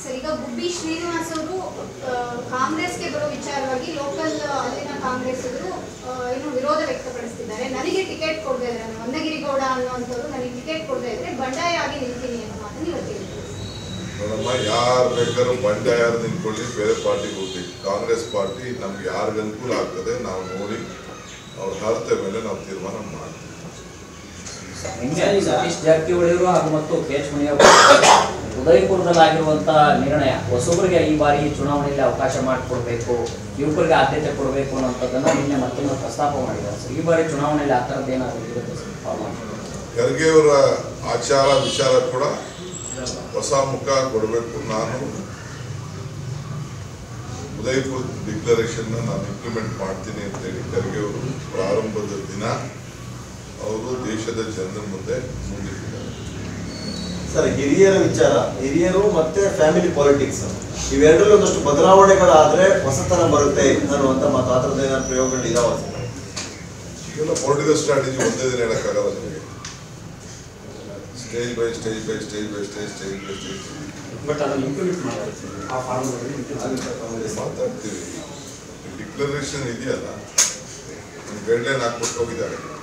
sir ಈಗ ಗುಬ್ಬಿ ಶ್ರೀನಿವಾಸ್ ಅವರು ಕಾಂಗ್ರೆಸ್ಗೆ ಬರೋ ವಿಚಾರವಾಗಿ ಲೋಕಲ್ ಅಲ್ಲಿನ ಕಾಂಗ್ರೆಸ್ಸಿಗರು ಏನು ವಿರೋಧ ವ್ಯಕ್ತಪಡಿಸ್ತಿದ್ದಾರೆ ನನಗೆ ಟಿಕೆಟ್ ಕೊಡದೇ ಇದ್ರೆ ನಾನು ಹೊನ್ನಗಿರಿ ಗೌಡ ಅನ್ನುವಂಥವ್ರು ನನಗೆ ಟಿಕೆಟ್ ಕೊಡದೇ ಇದ್ರೆ ಬಂಡಾಯ ಆಗಿ ನಿಲ್ತೀನಿ ಅನ್ನೋ ಮಾತನ್ನು ಇವತ್ತು ಹೇಳಿದ್ರು ನೋಡಮ್ಮ ಯಾರು ಬೇಕಾದ್ರೂ ಬಂಡಾಯ ನಿಂತ್ಕೊಳ್ಳಿ ಬೇರೆ ಪಾರ್ಟಿಗೆ ಹೋಗ್ತೀವಿ ಕಾಂಗ್ರೆಸ್ ಪಾರ್ಟಿ ನಮ್ಗೆ ಯಾರಿಗೆ ಅನುಕೂಲ ಆಗ್ತದೆ ನಾವು ನೋಡಿ ಅವ್ರ ಅಳತೆ ಮೇಲೆ ನಾವು ತೀರ್ಮಾನ ಮಾಡ್ತೀವಿ ಹಿಂಗಾಗಿ ಸತೀಶ್ ಜಾರಕಿಹೊಳಿ ಅವರು ಹಾಗೂ ಮತ್ತು ಕೆ ಎಚ್ ಮುನಿಯಪ್ಪ ಉದಯಪುರದಲ್ಲಾಗಿರುವಂತಹ ನಿರ್ಣಯ ಹೊಸಬರಿಗೆ ಈ ಬಾರಿ ಚುನಾವಣೆಯಲ್ಲಿ ಅವಕಾಶ ಮಾಡಿಕೊಡ್ಬೇಕು ಯುವಕರಿಗೆ ಆದ್ಯತೆ ಕೊಡಬೇಕು ಅನ್ನೋಂಥದ್ದನ್ನ ನಿನ್ನೆ ಮತ್ತೊಮ್ಮೆ ಪ್ರಸ್ತಾಪ ಮಾಡಿದ್ದಾರೆ ಸರ್ ಈ ಬಾರಿ ಚುನಾವಣೆಯಲ್ಲಿ ಆ ಥರದ್ದು ಏನಾದರೂ ಇರುತ್ತೆ ಸರ್ ಫಾರ್ಮಾಟ್ ಖರ್ಗೆ ಅವರ ಆಚಾರ ವಿಚಾರ ಕೂಡ ಹೊಸ ಮುಖ ಕೊಡಬೇಕು ನಾನು ಉದಯಪುರ ಡಿಕ್ಲರೇಷನ್ ನಾನು ಇಂಪ್ಲಿಮೆಂಟ್ ಮಾಡ್ತೀನಿ ಅಂತೇಳಿ ಖರ್ಗೆ ಅವರು ಪ್ರಾರಂಭದ ದಿನ ಅವರು ದೇಶದ ಜನರ ಮುಂದೆ ಮುಂದಿಟ್ಟಿದ್ದಾರೆ ಸರ್ ಹಿರಿಯರ ವಿಚಾರ ಹಿರಿಯರು ಮತ್ತೆ ಫ್ಯಾಮಿಲಿ ಪಾಲಿಟಿಕ್ಸ್ ಇವೆರಡರಲ್ಲಿ ಒಂದಷ್ಟು ಬದಲಾವಣೆಗಳಾದ್ರೆ ಹೊಸತನ ಬರುತ್ತೆ ಅನ್ನುವಂತ ಮಾತು ಆ ಥರದ ಏನಾದ್ರು ಪ್ರಯೋಗಗಳು ಇದಾವ ಸರ್ ಈಗೆಲ್ಲ ಪೊಲಿಟಿಕಲ್ ಸ್ಟ್ರಾಟಜಿ ಒಂದೇ ದಿನ ಹೇಳಕ್ಕಾಗಲ್ಲ ನಿಮಗೆ stage by stage by stage by stage stage by stage but ಅದನ್ನು ಇಂಪ್ಲಿಮೆಂಟ್ ಮಾಡಬೇಕು ಸರ್ ಆ ಫಾರ್ಮ್ಗಳಲ್ಲಿ ಆಗುತ್ತೆ ಕಾಂಗ್ರೆಸ್ ಮಾತಾಡ್ತೀವಿ ಡಿಕ್ಲರೇಷನ್ ಇದೆಯಲ್ಲ ಗೈಡ್ಲೈನ್ ಹಾಕ್ಬಿಟ್ಟು ಹೋಗಿದ್ದಾರೆ